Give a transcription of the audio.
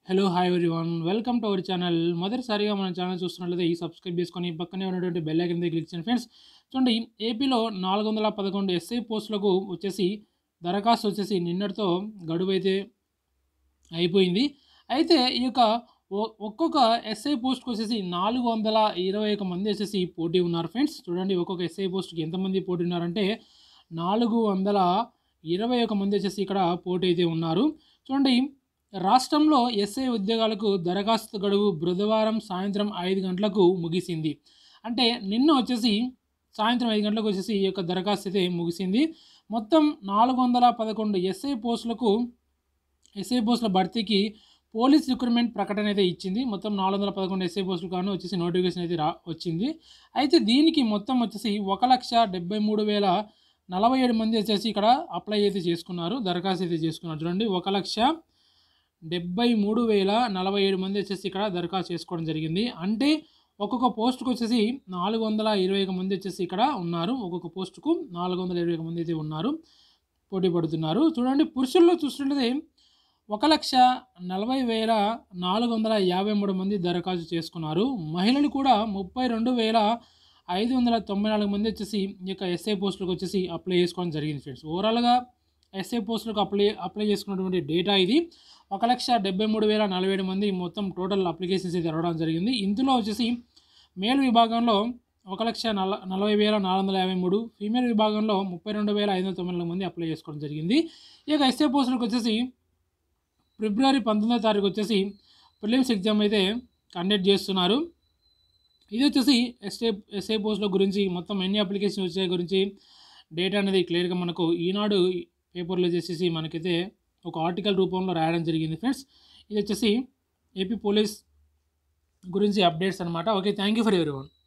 hello hi everyone welcome to our channel మొదటిసారిగా మన channel చూస్తున్నట్లయితే ఈ సబ్స్క్రైబ్ చేసుకొని పక్కనే ఉన్నటువంటి బెల్ ఐకన్ మీద క్లిక్ చేయండి ఫ్రెండ్స్ చూడండి ఏపీలో నాలుగు వందల పదకొండు ఎస్ఐ పోస్టులకు వచ్చేసి దరఖాస్తు వచ్చేసి నిన్నటితో గడువు అయితే అయిపోయింది అయితే ఈ యొక్క ఒ- ఒక్కొక్క ఎస్ఐ పోస్ట్కి వచ్చేసి నాలుగు వందల ఇరవై ఒక మంది వచ్చేసి పోటీ ఉన్నారు ఫ్రెండ్స్ చూడండి ఒక్కొక్క ఎస్ఐ పోస్ట్కి ఎంతమంది పోటీ ఉన్నారంటే నాలుగు వందల ఇరవై ఒక మంది వచ్చేసి ఇక్కడ పోటీ అయితే ఉన్నారు చూడండి రాష్ట్రంలో ఎస్ఐ ఉద్యోగాలకు దరఖాస్తు గడువు బుధవారం సాయంత్రం ఐదు గంటలకు ముగిసింది అంటే నిన్న వచ్చేసి సాయంత్రం ఐదు గంటలకు వచ్చేసి ఈ యొక్క దరఖాస్తు అయితే ముగిసింది మొత్తం నాలుగు వందల పదకొండు ఎస్ఐ పోస్టులకు ఎస్ఐ పోస్టుల భర్తీకి పోలీస్ రిక్రూట్మెంట్ ప్రకటన అయితే ఇచ్చింది మొత్తం నాలుగు వందల పదకొండు ఎస్ఐ పోస్టులు కాను వచ్చేసి నోటిఫికేషన్ అయితే రా వచ్చింది అయితే దీనికి మొత్తం వచ్చేసి ఒక లక్ష డెబ్బై మూడు వేల నలభై ఏడు మంది వచ్చేసి ఇక్కడ అప్లై అయితే చేసుకున్నారు దరఖాస్తు అయితే చేసుకున్నారు చూడండి ఒక లక్ష డెబ్బై మూడు వేల నలభై ఏడు మంది వచ్చేసి ఇక్కడ దరఖాస్తు చేసుకోవడం జరిగింది అంటే ఒక్కొక్క పోస్టుకు వచ్చేసి నాలుగు వందల ఇరవై ఒక మంది వచ్చేసి ఇక్కడ ఉన్నారు ఒక్కొక్క పోస్టుకు నాలుగు వందల ఇరవై ఒక మంది అయితే ఉన్నారు పోటీ పడుతున్నారు చూడండి పురుషుల్లో చూస్తుంటే ఒక లక్ష నలభై వేల నాలుగు వందల యాభై మూడు మంది దరఖాస్తు చేసుకున్నారు మహిళలు కూడా ముప్పై రెండు వేల ఐదు వందల తొంభై నాలుగు మంది వచ్చేసి ఈ యొక్క ఎస్ఐ పోస్టులకు వచ్చేసి అప్లై చేసుకోవడం జరిగింది ఫ్రెండ్స్ ఓవరాల్గా ఎస్ఐ పోస్టులకు అప్లై అప్లై చేసుకున్నటువంటి డేటా ఇది ఒక లక్ష డెబ్బై మూడు వేల నలభై ఏడు మంది మొత్తం టోటల్ అప్లికేషన్స్ అయితే రావడం జరిగింది ఇందులో వచ్చేసి మేల్ విభాగంలో ఒక లక్ష నల నలభై వేల నాలుగు వందల యాభై మూడు ఫీమేల్ విభాగంలో ముప్పై రెండు వేల ఐదు వందల తొంభై నాలుగు మంది అప్లై చేసుకోవడం జరిగింది ఈ యొక్క ఎస్ఏ పోస్టులకు వచ్చేసి ఫిబ్రవరి పంతొమ్మిదో తారీఖు వచ్చేసి ప్రిలిమ్స్ ఎగ్జామ్ అయితే కండక్ట్ చేస్తున్నారు ఇది వచ్చేసి ఎస్ఏ ఎస్ఏ పోస్టుల గురించి మొత్తం ఎన్ని అప్లికేషన్ వచ్చాయి గురించి డేటా అనేది క్లియర్గా మనకు ఈనాడు పేపర్లో చేసేసి మనకైతే ఒక ఆర్టికల్ రూపంలో రాయడం జరిగింది ఫ్రెండ్స్ ఇది వచ్చేసి ఏపీ పోలీస్ గురించి అప్డేట్స్ అనమాట ఓకే థ్యాంక్ యూ ఫర్ ఎవరి వన్